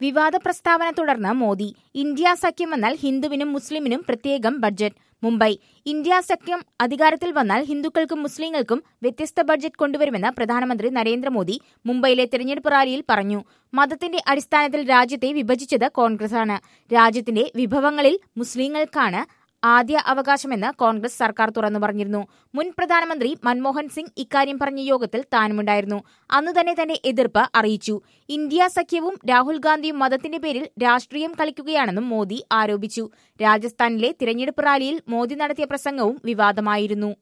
വിവാദ പ്രസ്താവന തുടർന്ന് മോദി ഇന്ത്യ സഖ്യം വന്നാൽ ഹിന്ദുവിനും മുസ്ലിമിനും പ്രത്യേകം ബഡ്ജറ്റ് മുംബൈ ഇന്ത്യ സഖ്യം അധികാരത്തിൽ വന്നാൽ ഹിന്ദുക്കൾക്കും മുസ്ലിങ്ങൾക്കും വ്യത്യസ്ത ബഡ്ജറ്റ് കൊണ്ടുവരുമെന്ന് പ്രധാനമന്ത്രി നരേന്ദ്രമോദി മുംബൈയിലെ തെരഞ്ഞെടുപ്പ് റാലിയിൽ പറഞ്ഞു മതത്തിന്റെ അടിസ്ഥാനത്തിൽ രാജ്യത്തെ വിഭജിച്ചത് കോൺഗ്രസാണ് രാജ്യത്തിന്റെ വിഭവങ്ങളിൽ മുസ്ലിങ്ങൾക്കാണ് ആദ്യ അവകാശമെന്ന് കോൺഗ്രസ് സർക്കാർ തുറന്നു പറഞ്ഞിരുന്നു മുൻ പ്രധാനമന്ത്രി മൻമോഹൻ സിംഗ് ഇക്കാര്യം പറഞ്ഞ യോഗത്തിൽ താനുമുണ്ടായിരുന്നു അന്നു തന്നെ തന്റെ എതിർപ്പ് അറിയിച്ചു ഇന്ത്യ സഖ്യവും രാഹുൽ ഗാന്ധിയും മതത്തിന്റെ പേരിൽ രാഷ്ട്രീയം കളിക്കുകയാണെന്നും മോദി ആരോപിച്ചു രാജസ്ഥാനിലെ തിരഞ്ഞെടുപ്പ് റാലിയിൽ മോദി നടത്തിയ പ്രസംഗവും വിവാദമായിരുന്നു